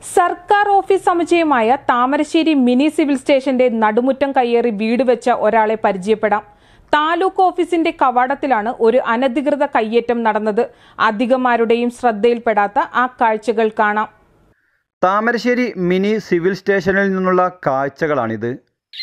സർക്കാർ ഓഫീസ് സമുച്ചയമായ Thamarassery mini civil സ്റ്റേഷന്റെ നടുമുറ്റം കയ്യേറി വീട് വെച്ച ഒരാളെ പരിചയപ്പെടാം താലൂക്ക് ഓഫീസിന്റെ കവാടത്തിലാണ് ഒരു അനധികൃത കയ്യേറ്റം നടന്നത് അധികമാരുടെയും ശ്രദ്ധയിൽപ്പെടാത്ത ആ കാഴ്ചകൾ കാണാം താമരശ്ശേരി മിനി സിവിൽ സ്റ്റേഷനിൽ നിന്നുള്ള കാഴ്ചകളാണിത്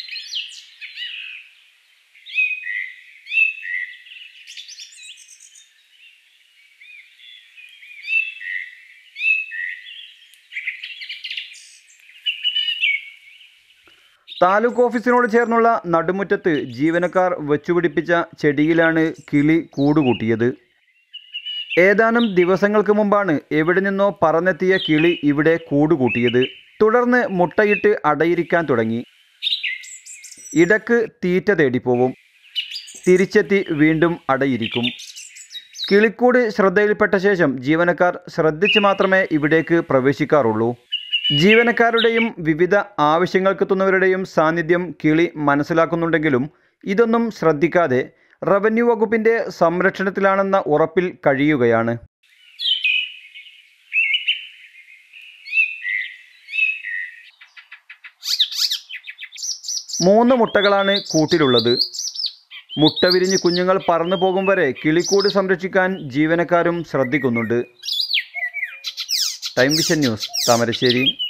താലൂക്ക് ഓഫീസിനോട് ചേർന്നുള്ള നടുമുറ്റത്ത് ജീവനക്കാർ വെച്ചുപിടിപ്പിച്ച ചെടിയിലാണ് കിളി കൂടുകൂട്ടിയത് ഏതാനും ദിവസങ്ങൾക്ക് മുമ്പാണ് എവിടെ നിന്നോ പറന്നെത്തിയ കിളി ഇവിടെ കൂടുകൂട്ടിയത് തുടർന്ന് മുട്ടയിട്ട് അടയിരിക്കാൻ തുടങ്ങി ഇടക്ക് തീറ്റ തേടിപ്പോവും തിരിച്ചെത്തി വീണ്ടും അടയിരിക്കും കിളിക്കൂട് ശ്രദ്ധയിൽപ്പെട്ട ശേഷം ജീവനക്കാർ ശ്രദ്ധിച്ച് മാത്രമേ ഇവിടേക്ക് പ്രവേശിക്കാറുള്ളൂ ജീവനക്കാരുടെയും വിവിധ ആവശ്യങ്ങൾക്കെത്തുന്നവരുടെയും സാന്നിധ്യം കിളി മനസ്സിലാക്കുന്നുണ്ടെങ്കിലും ഇതൊന്നും ശ്രദ്ധിക്കാതെ റവന്യൂ വകുപ്പിന്റെ സംരക്ഷണത്തിലാണെന്ന ഉറപ്പിൽ കഴിയുകയാണ് മൂന്ന് മുട്ടകളാണ് കൂട്ടിലുള്ളത് മുട്ട വിരിഞ്ഞ് കുഞ്ഞുങ്ങൾ പറന്നു പോകും വരെ കിളിക്കൂട് സംരക്ഷിക്കാൻ ജീവനക്കാരും ശ്രദ്ധിക്കുന്നുണ്ട് ടൈം വിഷൻ ന്യൂസ് താമരശ്ശേരി